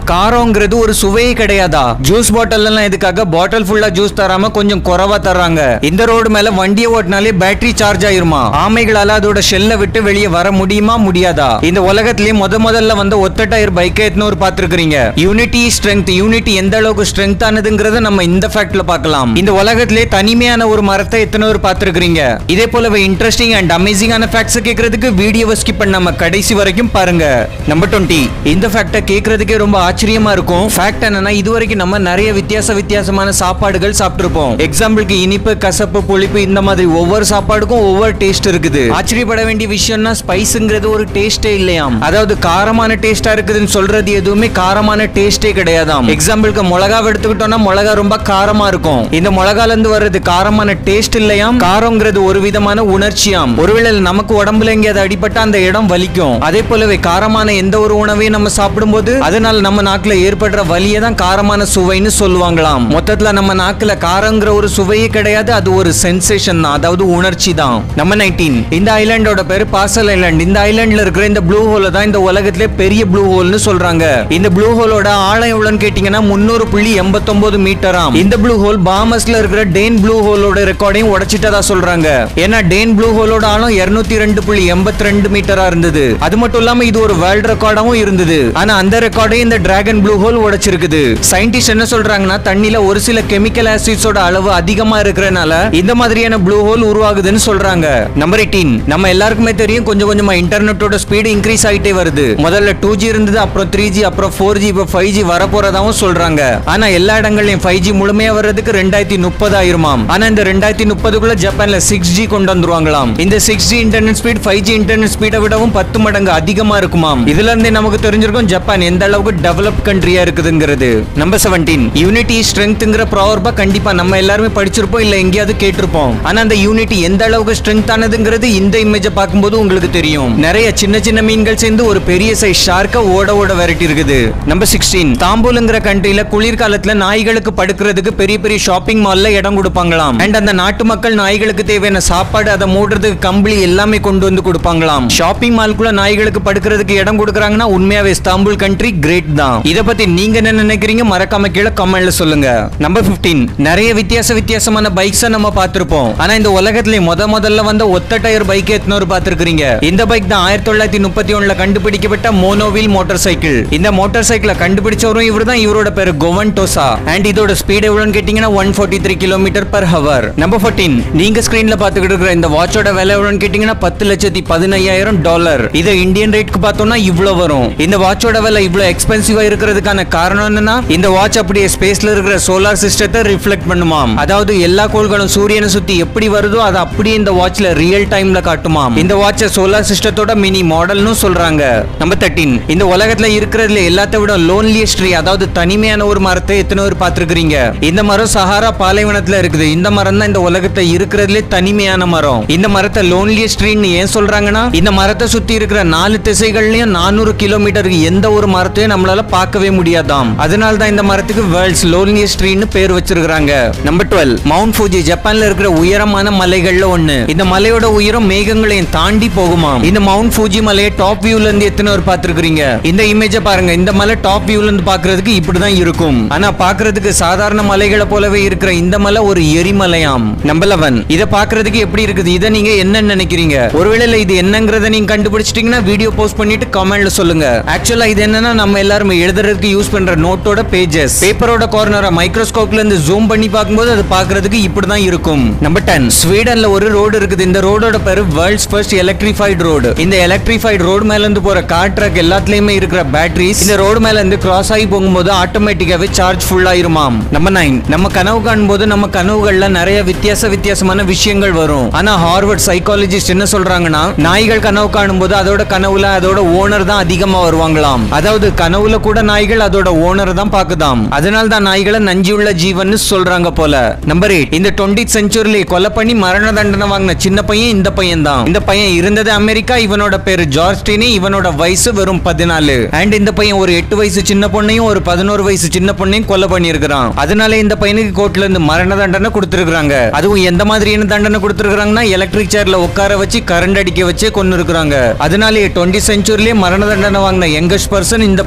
காரம்ங்கிறது ஒரு சுவையே கிடையாதா ஜூஸ் பாட்டில் எல்லாம் இதுக்காக பாட்டில் ஃபுல்லா ஜூஸ் தராம கொஞ்சம் குறைவா தர்றாங்க இந்த ரோடு மேல வண்டியை ஓட்டினாலே பேட்டரி சார்ஜ் ஆயிருமா ஆமைகளால அதோட ஷெல்ல விட்டு வெளியே வர முடியுமா முடியாதா இந்த உலகத்திலேயே முத முதல்ல வந்த ஒத்த டயர் பைக்கை எத்தனூர் பாத்துருக்கீங்க யூனிட்டி ஸ்ட்ரென்த் யூனிட்டி எந்த அளவுக்கு ஸ்ட்ரென்த் ஆனதுங்கிறத நம்ம இந்த ஃபேக்ட்ல பார்க்கலாம் இந்த உலகத்திலே தனிமையான ஒரு மரத்தை எத்தனூர் பாத்துருக்கீங்க இதே போலவே இன்ட்ரெஸ்டிங் அண்ட் அமேசிங்கான ஃபேக்ட்ஸ் கேட்கறதுக்கு வீடியோவை ஸ்கிப் பண்ணாம கடைசி வரைக்கும் பாருங்க நம்பர் டுவெண்ட்டி இந்த ஃபேக்டை கேட்கறதுக்கே ரொம்ப ஆச்சரியமா இருக்கும் ஃபேக்ட் என்னன்னா இது வரைக்கும் நம்ம நிறைய வித்தியாச வித்தியாசமான சாப்பாடுகள் சாப்பிட்டிருப்போம் எக்ஸாம்பிளுக்கு இனிப்பு கசப்பு புளிப்பு இந்த மாதிரி ஒவ்வொரு சாப்பாடுக்கும் ஒவ்வொரு டேஸ்ட் இருக்குது ஆச்சரியப்பட வேண்டிய விஷயம்னா ஸ்பைஸ்ங்கிறது ஒரு டேஸ்டே இல்லையாம் அதாவது காரமான டேஸ்டா இருக்குதுன்னு சொல்றது எதுவுமே காரமான டேஸ்டே கிடையாதாம் எக்ஸாம்பிளுக்கு மிளகாவை எடுத்துக்கிட்டோம்னா மிளகா ரொம்ப காரமா இருக்கும் இந்த மிளகால இருந்து வர்றது காரமான டேஸ்ட் இல்லையாம் காரம்ங்கிறது ஒரு விதமான உணர்ச்சியாம் ஒருவேளை நமக்கு உடம்புல எங்கேயாவது அடிபட்டா அந்த இடம் வலிக்கும் அதே போலவே காரமான எந்த ஒரு உணவையும் நம்ம சாப்பிடும்போது அதனால நம்ம நாக்குல ஏற்படுற வலியை தான் காரமான சுவைன்னு சொல்லுவாங்களாம் மொத்தத்துல நம்ம நாக்குல காரங்கிற ஒரு சுவையே கிடையாது அது ஒரு சென்சேஷன் தான் அதாவது உணர்ச்சி தான் நம்ம நைன்டீன் இந்த ஐலாண்டோட பேரு பாசல் ஐலாண்ட் இந்த ஐலாண்ட்ல இருக்கிற இந்த ப்ளூ ஹோல தான் இந்த உலகத்திலே பெரிய ப்ளூ ஹோல்னு சொல்றாங்க இந்த ப்ளூ ஹோலோட ஆழம் எவ்வளவுன்னு கேட்டீங்கன்னா முன்னூறு புள்ளி எண்பத்தொன்பது மீட்டராம் இந்த ப்ளூ ஹோல் பாமஸ்ல இருக்கிற டேன் ப்ளூ ஹோலோட ரெக்கார்டையும் உடைச்சிட்டதா சொல்றாங்க ஏன்னா டேன் ப்ளூ ஹோலோட ஆழம் இருநூத்தி ரெண்டு புள்ளி எண்பத்தி ரெண்டு மீட்டரா இருந்தது அது மட்டும் இல்லாம இது ஒரு வேர்ல்ட் ரெக்கார்டாவும் இருந்தது ஆனா அந்த ரெக்கார்டையும் இந்த டிராகன் ப்ளூ ஹோல் உடைச்சிருக்குது சயின்டிஸ்ட் என்ன சொல்றாங்கன்னா தண்ணில ஒரு சில கெமிக்கல் ஆசிட்ஸோட அளவு அதிகமா இருக்கிறனால இந்த மாதிரியான ப்ளூ ஹோல் உருவாகுதுன்னு சொல்றாங்க நம்பர் எயிட்டீன் நம்ம எல்லாருக்குமே தெரியும் கொஞ்சம் கொஞ்சமா இன்டர்நெட்டோட ஸ்பீடு இன்க்ரீஸ் ஆயிட்டே வருது முதல்ல டூ ஜி இருந்தது அப்புறம் த்ரீ ஜி அப்புறம் ஃபோர் ஜி இப்போ ஃபைவ் ஜி வரப்போறதாவும் சொல்றாங்க ஆனா எல்லா இடங்கள்லயும் ஃபைவ் ஜி முழுமையா வர்றதுக்கு ரெண்டாயிரத்தி முப்பது ஆயிருமாம் ஆனா இந்த ரெண்டாயிரத்தி முப்பதுக்குள்ள ஜப்பான்ல சிக்ஸ் ஜி கொண்டு வந்துருவாங்களாம் இந்த six G internet speed five G internet ஸ்பீடை விடவும் பத்து மடங்கு அதிகமா இருக்குமாம் இதுல இருந்தே நமக்கு தெரிஞ்சிருக்கும் ஜப்பான் எந்த அளவுக்கு டெவலப் கண்ட்ரியா இருக்குதுங்கிறது நம்பர் செவன்டீன் யூனிட்டி ஸ்ட்ரென்த்ங்கிற ப்ராவர்பா கண்டிப்பா நம்ம எல்லாருமே படிச்சிருப்போம் இல்ல எங்கேயாவது கேட்டிருப்போம் ஆனா அந்த யூனிட்டி எந்த அளவுக்கு ஸ்ட்ரென்த் ஆனதுங்கிறது இந்த இமேஜை பார்க்கும்போது உங்களுக்கு தெரியும் நிறைய சின்ன சின்ன மீன்கள் சேர்ந்து ஒரு பெரிய சைஸ் ஷார்க்க ஓட ஓட விரட்டி இருக்குது நம்பர் சிக்ஸ்டீன் தாம்பூலுங்கிற கண்ட்ரில குளிர்காலத்துல நாய்களுக்கு படுக்கிறதுக்கு பெரிய பெரிய ஷாப்பிங் மால்ல இடம் கொடுப்பாங்களாம் அண்ட் அந்த நாட்டு மக்கள் நாய்களுக்கு தேவையான சாப்பாடு அதை மூடுறதுக்கு கம்பளி எல்லாமே கொண்டு வந்து கொடுப்பாங்களாம் ஷாப்பிங் மால்குள்ள நாய்களுக்கு படுக்கிறதுக்கு இடம் கொடுக்குறாங்கன்னா உண்மையாவே இஸ்தாம்புல் கண்ட்ரி கிரேட் தான் இத பத்தி நீங்க என்ன நினைக்கிறீங்க மறக்காம கீழே கமெண்ட்ல சொல்லுங்க நம்பர் 15 நிறைய வித்தியாச வித்தியாசமான பைக்ஸ் நம்ம பார்த்திருப்போம் ஆனா இந்த உலகத்திலே முத முதல்ல வந்த ஒத்த டயர் பைக் எத்தனோர் பார்த்திருக்கீங்க இந்த பைக் தான் ஆயிரத்தி தொள்ளாயிரத்தி முப்பத்தி ஒண்ணுல கண்டுபிடிக்கப்பட்ட மோனோவில் மோட்டார் சைக்கிள் இந்த மோட்டார் சைக்கிளை கண்டுபிடிச்சவரும் இவர் தான் இவரோட பேரு கோவன் டோசா அண்ட் இதோட ஸ்பீட் எவ்வளவுன்னு கேட்டீங்கன்னா one forty three kilometre per hour number fourteen நீங்க ஸ்கிரீன்ல பாத்துக்கிட்டு இருக்கிற இந்த வாட்சோட விலை எவ்வளவுன்னு கேட்டீங்கன்னா பத்து லட்சத்தி பதினையாயிரம் டாலர் இதை இந்தியன் ரேட்க்கு பார்த்தோம்னா இவ்வளவு வரும் இந்த வாட்சோட விலை இவ்வளவு எக்ஸ்பென்சிவா இருக்கிறதுக்கான காரணம் என்னன்னா இந்த வாட்ச் அப்படியே ஸ்பேஸ்ல இருக்கிற சோலார் சிஸ்டத்தை ரிஃப்ளெக்ட் பண்ணுமாம் அதாவது எல்லா கோள்களும் சூரியனை சுத்தி எப்படி வருதோ அதை அப்படியே இந்த வாட்ச்ல ரியல் டைம்ல காட்டுமாம் இந்த வாட்ச சோலார் சிஸ்டத்தோட மினி மாடல்னு சொல்றாங்க நம்பர் தேர்ட்டீன் இந்த உலகத்துல இருக்கிறதுல எல்லாத்த விட லோன்லியஸ்ட் ட்ரீ அதாவது தனிமையான ஒரு மரத்தை எத்தனை பேர் பார்த்திருக்கிறீங்க இந்த மரம் சஹாரா பாலைவனத்துல இருக்குது இந்த மரம் தான் இந்த உலகத்துல இருக்கிறதுலே தனிமையான மரம் இந்த மரத்தை லோன்லியஸ்ட் ட்ரீன்னு ஏன் சொல்றாங்கன்னா இந்த மரத்தை சுத்தி இருக்கிற நாலு திசைகள்லயும் நானூறு கிலோமீட்டருக்கு எந்த ஒரு மரத்தையும் நம்மளால பார்க்கவே முடியாதாம் அதனால தான் இந்த மரத்துக்கு வேர்ல்ட்ஸ் லோன்லியஸ்ட் ட்ரீன்னு பேர் வச்சிருக்காங்க நம்பர் டுவெல் மவுண்ட் ஃபூஜி ஜப்பான்ல இருக்கிற உயரமான மலைகள்ல ஒண்ணு இந்த மலையோட உயரம் மேகங்களையும் தாண்டி போகுமாம் இந்த மவுண்ட் ஃபூஜி மலையை டாப் வியூல இருந்து எத்தனை பேர் பார்த்திருக்கிறீங்க இந்த இமேஜ பாருங்க இந்த மலை டாப் வியூல இருந்து பாக்குறதுக்கு இப்படிதான் இருக்கும் ஆனா பாக்குறதுக்கு சாதாரண மலைகளை போலவே இருக்கிற இந்த மலை ஒரு எரிமலையாம் நம்பர் லெவன் இத பாக்குறதுக்கு எப்படி இருக்குது இதை நீங்க என்ன நினைக்கிறீங்க ஒருவேளை இது என்னங்கறத நீங்க கண்டுபிடிச்சிட்டீங்கன்னா வீடியோ போஸ்ட் பண்ணிட்டு கமெண்ட்ல சொல்லுங்க ஆக்சுவலா இது என்னன்னா நம்ம எல்லாரும் எழுதுறதுக்கு யூஸ் பண்ற நோட்டோட பேஜஸ் பேப்பரோட கார்னரை மைக்ரோஸ்கோப்ல இருந்து ஜூம் பண்ணி பார்க்கும்போது அது பாக்குறதுக்கு இப்படிதான் இருக்கும் நம்பர் டென் ஸ்வீடன்ல ஒரு ரோடு இருக்குது இந்த ரோடோட பேரு வேர்ல்ட்ஸ் ஃபர்ஸ்ட் எலக்ட்ரிஃபைட் ரோடு இந்த எலக்ட்ரிஃபைட் ரோடு மேல இருந்து போற கார் ட்ரக் எல்லாத்துலயுமே இருக்கிற பேட்டரிஸ் இந்த ரோடு மேல இருந்து கிராஸ் ஆகி போகும்போது ஆட்டோமேட்டிக்காவே சார்ஜ் ஃபுல் ஆயிருமாம் நம்பர் நைன் நம்ம கனவு காணும்போது நம்ம கனவுகள்ல நிறைய வித்தியாச வித்தியாசமான விஷயங்கள் வரும் ஆனா ஹார்வர்ட் சைக்காலஜிஸ்ட் என்ன சொல்றாங்கன்னா நாய்கள் கனவு காணும்போது அதோட கனவுல அதோட ஓனர் தான் அதிகமா வருவாங்களாம் அதாவது கனவுல கூட நாய்கள் அதோட ஓனர் தான் பாக்குதாம் அதனால தான் நாய்களை நஞ்சியுள்ள ஜீவன் சொல்றாங்க போல நம்பர் எயிட் இந்த டுவெண்ட்டி செஞ்சுரியிலே கொலை பண்ணி மரண தண்டனை வாங்கின சின்ன பையன் இந்த பையன் தான் இந்த பையன் இருந்தது அமெரிக்கா இவனோட பேரு ஜார்ஜ் டீனி இவனோட வயசு வெறும் பதினாலு அண்ட் இந்த பையன் ஒரு எட்டு வயசு சின்ன பொண்ணையும் ஒரு பதினோரு வயசு சின்ன பொண்ணையும் கொலை பண்ணியிருக்கிறான் அதனால இந்த பையனுக்கு கோர்ட்ல இருந்து மரண தண்டனை கொடுத்திருக்காங்க அதுவும் எந்த மாதிரியான தண்டனை கொடுத்திருக்காங்கன்னா எலக்ட்ரிக் சேர்ல உட்கார வச்சு கரண்ட் அடிக்க வச்சே கொண்டு இருக்கிறாங்க அதனாலே டுவெண்ட்டி செஞ்சுரியிலே மரண தண்டனை வாங்கின யங்கஸ்ட் பர்சன் இந்த பையனை தான்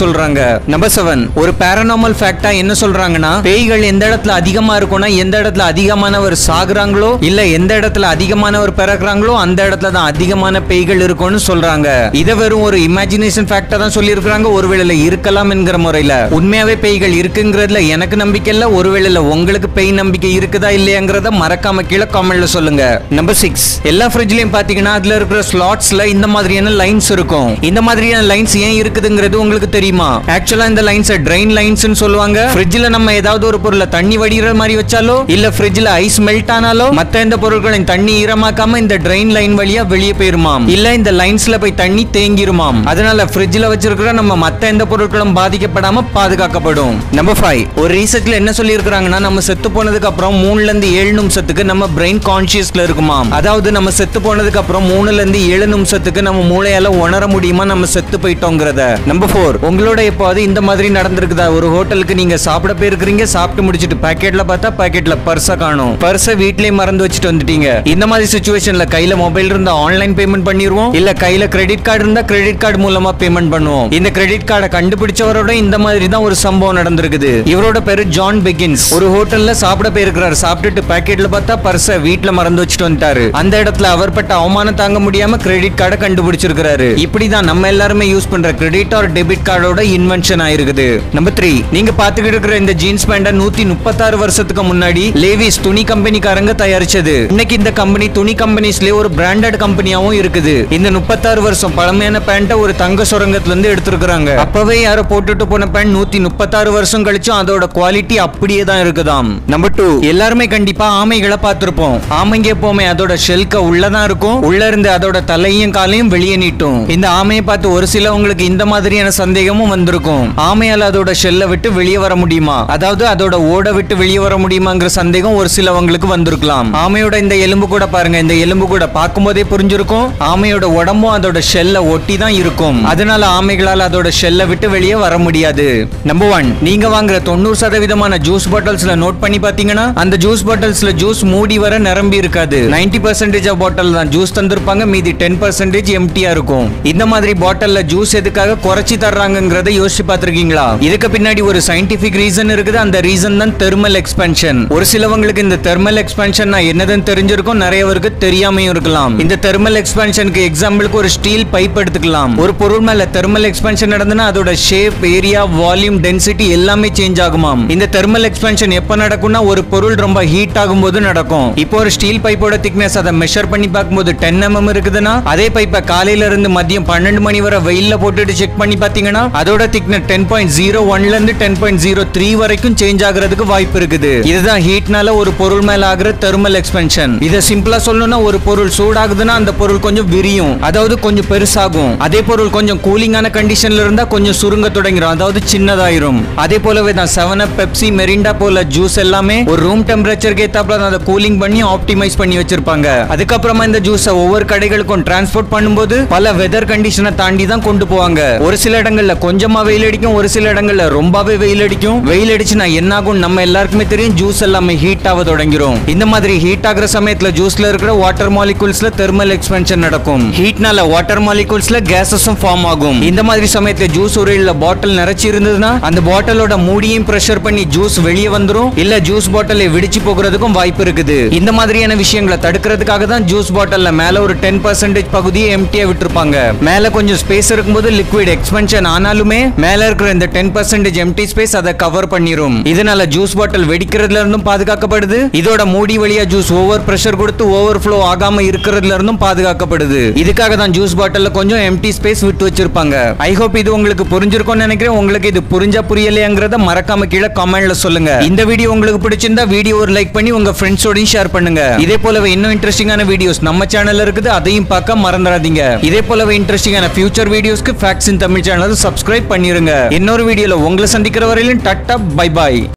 சொல்றாங்க நம்பர் செவன் ஒரு பேரனாமல் ஃபேக்டா என்ன சொல்றாங்கன்னா பேய்கள் எந்த இடத்துல அதிகமா இருக்கும்னா எந்த இடத்துல அதிகமானவர் சாகுறாங்களோ இல்ல எந்த இடத்துல அதிகமானவர் பிறக்குறாங்களோ அந்த இடத்துல தான் அதிகமான பேய்கள் இருக்கும்னு சொல்றாங்க இதை வெறும் ஒரு இமேஜினேஷன் ஃபேக்டா தான் சொல்லியிருக்காங்க ஒருவேளை இருக்கலாம் என்கிற முறையில உண்மையாவே பேய்கள் இருக்குங்கிறதுல எனக்கு நம்பிக்கை இல்ல ஒருவேளை உங்களுக்கு பேய் நம்பிக்கை இருக்குதா இல்லையாங்கிறத மறக்காம கீழே காமெண்ட்ல சொல்லுங்க நம்பர் சிக்ஸ் எல்லா ஃப்ரிட்ஜ்லயும் பாத்தீங்கன்னா அதுல இருக்கிற ஸ்லாட்ஸ்ல இந்த மாதிரியான லைன்ஸ் இருக்கும் இந்த மாதிரியான லைன்ஸ் ஏன் இருக்குதுங்கிறது உங்களுக்கு தெரியுமா ஆக்சுவலா இந்த லைன்ஸ் ட்ரெயின் லைன்ஸ் சொல்லுவாங்க ஃப்ரிட்ஜ்ல நம்ம ஏதாவது ஒரு பொருளை தண்ணி வடிகிற மாதிரி வச்சாலோ இல்ல ஃப்ரிட்ஜ்ல ஐஸ் மெல்ட் ஆனாலோ மத்த எந்த பொருட்களையும் தண்ணி ஈரமாக்காம இந்த ட்ரெயின் லைன் வழியா வெளியே போயிருமாம் இல்ல இந்த லைன்ஸ்ல போய் தண்ணி தேங்கிருமாம் அதனால ஃப்ரிட்ஜ்ல வச்சிருக்கிற நம்ம மத்த எந்த பொருட்களும் பாதிக்கப்படாம பாதுகாக்கப்படும் நம்பர் ஃபைவ் ஒரு ரீசர்ச்ல என்ன சொல்லி நம்ம செத்து போனதுக்கு அப்புறம் மூணுல இருந்து ஏழு நிமிஷத்துக்கு நம்ம பிரெயின் கான்சியஸ்ல இருக்குமாம் அதாவது நம்ம செத்து போனதுக்கு அப்புறம் மூணுல இருந்து ஏழு நிமிஷத்துக்கு நம்ம மூளையால உணர முடியுமா நம்ம செத்து போயிட்டோங்கிறத நம்பர் ஃபோர் உங்களோட எப்போது இந்த மாதிரி நடந்திருக்குதா ஒரு ஹோட்டலுக்கு நீங்க சாப்பிட போயிருக்கிறீங்க சாப்பிட்டு முடிச்சிட்டு பாக்கெட்ல பார்த்தா பாக்கெட்ல பர்ஸ காணும் பர்ஸ வீட்லயே மறந்து வச்சுட்டு வந்துட்டீங்க இந்த மாதிரி சுச்சுவேஷன்ல கையில மொபைல் இருந்தா ஆன்லைன் பேமெண்ட் பண்ணிடுவோம் இல்ல கையில கிரெடிட் கார்டு இருந்தா கிரெடிட் கார்டு மூலமா பேமெண்ட் பண்ணுவோம் இந்த கிரெடிட் கார்டை கண்டுபிடிச்சவரோட இந்த மாதிரி தான் ஒரு சம்பவம் நடந்திருக்குது இவரோட பேரு ஜான் பெகின்ஸ் ஒரு ஹோட்டல்ல சாப்பிட போயிருக்கிறாரு சாப்பிட்டுட்டு பாக்கெட்ல பார்த்தா பர்ஸ வீட்ல மறந்து வச்சுட்டு வந்துட்டாரு அந்த இடத்துல அவர் பட்ட அவமானம் தாங்க முடியாம கிரெடிட் கார்டை கண்டுபிடிச்சிருக்காரு இப்படிதான் நம்ம எல்லாருமே யூஸ் பண்ற கிரெடிட் ஆர் டெபிட் கார்டோட இன்வென்ஷன் ஆயிருக்குது நம்பர் த்ரீ நீங்க பாத்துக்கிட்டு இருக்கிற இந்த ஜீன்ஸ் பேண்ட நூத்தி முப்பத்தாறு வருஷத்துக்கு முன்னாடி லேவிஸ் துணி கம்பெனிக்காரங்க தயாரிச்சது இன்னைக்கு இந்த கம்பெனி துணி கம்பெனிஸ்லயே ஒரு பிராண்டட் கம்பெனியாவும் இருக்குது இந்த முப்பத்தாறு வருஷம் பழமையான பேண்ட ஒரு தங்க சுரங்கத்துல இருந்து எடுத்திருக்காங்க அப்பவே யாரோ போட்டுட்டு போன பேண்ட் நூத்தி முப்பத்தாறு வருஷம் கழிச்சும் அதோட குவாலிட்டி அப்படியே தான் இருக்குதாம் நம்பர் டூ எல்லாருமே கண்டிப்பா ஆமைகளை பார்த்திருப்போம் ஆமைங்க எப்பவுமே அதோட ஷெல்க உள்ளதான் இருக்கும் உள்ள இருந்து அதோட தலையும் காலையும் வெளியே நீட்டும் இந்த ஆமையை பார்த்து ஒரு சிலவங்களுக்கு இந்த மாதிரியான சந்தேகமும் வந்திருக்கும் ஆமையால அதோட ஷெல்லை விட்டு வெளியே வர முடியுமா அதாவது அதோட ஓட விட்டு வெளியே வர முடியுமாங்கிற சந்தேகம் ஒரு சிலவங்களுக்கு வந்திருக்கலாம் ஆமையோட இந்த எலும்பு கூட பாருங்க இந்த எலும்பு கூட பார்க்கும்போதே புரிஞ்சிருக்கும் ஆமையோட உடம்பும் அதோட ஷெல்ல ஒட்டி தான் இருக்கும் அதனால ஆமைகளால அதோட ஷெல்லை விட்டு வெளியே வர முடியாது நம்பர் ஒன் நீங்க வாங்குற தொண்ணூறு சதவீதமான ஜூஸ் பாட்டில்ஸ்ல நோட் பண்ணி பாத்தீங்கன்னா அந்த ஜூஸ் பாட்டில்ஸ்ல ஜூஸ் மூடி வர நிரம்பி இருக்காது 90% பர்சன்டேஜ் ஆஃப் பாட்டில் தான் ஜூஸ் தந்திருப்பாங்க மீதி டென் பர்சன்டேஜ் எம்டியா இருக்கும் இந்த மாதிரி பாட்டில்ல ஜூஸ் எதுக்காக குறைச்சி தர்றாங்கங்கிறத யோசிச்சு பார்த்திருக்கீங்களா இதுக்கு பின்னாடி ஒரு சயின்டிபிக் ரீசன் இருக்குது அந்த ரீசன் தான் தெர்மல் எக்ஸ்பென்ஷன் ஒரு சிலவங்களுக்கு இந்த தெர்மல் எக்ஸ்பென்ஷன் என்னதுன்னு தெரிஞ்சிருக்கும் நிறையவருக்கு தெரியாமையும் இருக்கலாம் இந்த தெர்மல் எக்ஸ்பென்ஷனுக்கு எக்ஸாம்பிளுக்கு ஒரு ஸ்டீல் பைப் எடுத்துக்கலாம் ஒரு பொருள் மேல தெர்மல் எக்ஸ்பென்ஷன் நடந்ததுன்னா அதோட ஷேப் ஏரியா வால்யூம் டென்சிட்டி எல்லாமே சேஞ்ச் ஆகுமாம் இந்த தெர்மல் எக்ஸ்பென்ஷன் எப்ப நடக்கும்னா ஒரு பொருள் ரொம்ப ஹீட் ஆகும்போது நடக்கும் இப்போ ஒரு ஸ்டீல் பைப்போட திக்னஸ் அதை மெஷர் பண்ணி பார்க்கும்போது டென் mm இருக்குதுன்னா அதே பைப்பை காலையில இருந்து மதியம் பன்னெண்டு மணி வரை வெயில்ல போட்டுட்டு செக் பண்ணி பாத்தீங்கன்னா அதோட திக்னஸ் டென் பாயிண்ட் ஜீரோ ஒன்ல இருந்து டென் பாயிண்ட் ஜீரோ த்ரீ வரைக்கும் சேஞ்ச் ஆகுறதுக்கு வாய்ப்பு இருக்குது இதுதான் ஹீட்னால ஒரு பொருள் மேல ஆகுற தெர்மல் எக்ஸ்பென்ஷன் இதை சிம்பிளா சொல்லணும்னா ஒரு பொருள் சூடாகுதுன்னா அந்த பொருள் கொஞ்சம் விரியும் அதாவது கொஞ்சம் பெருசாகும் அதே பொருள் கொஞ்சம் கூலிங்கான கண்டிஷன்ல இருந்தா கொஞ்சம் சுருங்க தொடங்கிரும் அதாவது சின்னதாயிரும் அதே போலவே தான் செவன் அப் பெப்சி மெரிண்டா போல ஜூஸ் எல்லாமே ஒரு ரூம் டெம்பரேச்சருக்கு ஏத்தாப்புல அதை கூலிங் பண்ணி ஆப்டிமைஸ் பண்ணி வச்சிருப்பாங்க அதுக்கப்புறமா இந்த ஜூஸை ஒவ்வொரு கடைகளுக்கும் டிரான்ஸ்போர்ட் பண்ணும்போது பல வெதர் கண்டிஷனை தாண்டி தான் கொண்டு போவாங்க ஒரு சில இடங்கள்ல கொஞ்சமா வெயில் அடிக்கும் ஒரு சில இடங்கள்ல ரொம்பவே வெயில் அடிக்கும் வெயில் அடிச்சுனா என்ன ஆகும் நம்ம எல்லாருக்குமே தெரியும் ஜூஸ் எல்லாமே ஹீட் ஆக தொடங்கிரும் இந்த மாதிரி ஹீட் ஆகுற சமயத்துல ஜூஸ்ல இருக்கிற வாட்டர் மாலிகூல்ஸ்ல தெர்மல் எக்ஸ்பென்ஷன் நடக்கும் ஹீட்னால வாட்டர் மாலிகூல்ஸ்ல கேசஸும் ஃபார்ம் ஆகும் இந்த மாதிரி சமயத்துல ஜூஸ் ஒரு இல்ல பாட்டில் நிறைச்சி இருந்ததுன்னா அந்த பாட்டிலோட மூடியும் பிரஷர் பண்ணி ஜூஸ் வெளியே வந்துரும் இல்ல ஜூஸ் பாட்டிலை வெடிச்சு போகிறதுக்கும் வாய்ப்பு இருக்குது இந்த மாதிரியான விஷயங்களை தடுக்கிறதுக்காக தான் ஜூஸ் பாட்டில்ல மேல ஒரு டென் பர்சன்டேஜ் பகுதியை எம்டியா விட்டுருப்பாங்க மேல கொஞ்சம் ஸ்பேஸ் இருக்கும்போது லிக்விட் எக்ஸ்பென்ஷன் ஆனாலுமே மேல இருக்கிற இந்த டென் பர்சன்டேஜ் எம்டி ஸ்பேஸ் அதை கவர் பண்ணிரும் இதனால ஜூஸ் பாட்டில் வெடிக்கிறதுல இருந்தும் பாதுகாக்கப்படுது இதோட மூடி வழியா ஜூஸ் ஓவர் பிரஷர் கொடுத்து ஓவர் ஃப்ளோ ஆகாம இருக்கிறதுல இருந்தும் பாதுகாக்கப்படுது இதுக்காக தான் ஜூஸ் பாட்டில்ல கொஞ்சம் எம்டி ஸ்பேஸ் விட்டு வச்சிருப்பாங்க ஐ ஹோப் இது உங்களுக்கு புரிஞ்சிருக்கும்னு நினைக்கிறேன் உங்களுக்கு இது புரிஞ்சா புரியலையாங்கிறத மறக்காம கீழே கமெண்ட்ல சொல்லுங்க இந்த வீடியோ உங்களுக்கு பிடிச்சிருந்தா வீடியோ ஒரு லைக் பண்ணி உங்க ஃப்ரெண்ட்ஸோடையும் ஷேர் பண்ணுங்க இதே போலவே இன்னும் இன்ட்ரெஸ்டிங்கான வீடியோஸ் நம்ம சேனல்ல இருக்குது அதையும் பார்க்க மறந்துடாதீங்க இதே போலவே இன்ட்ரெஸ்டிங்கான ஃபியூச்சர் வீடியோஸ்க்கு facts in Tamil channel subscribe பண்ணிருங்க இன்னொரு வீடியோல உங்களை சந்திக்கிற வரையிலும் டட்டா பை பாய்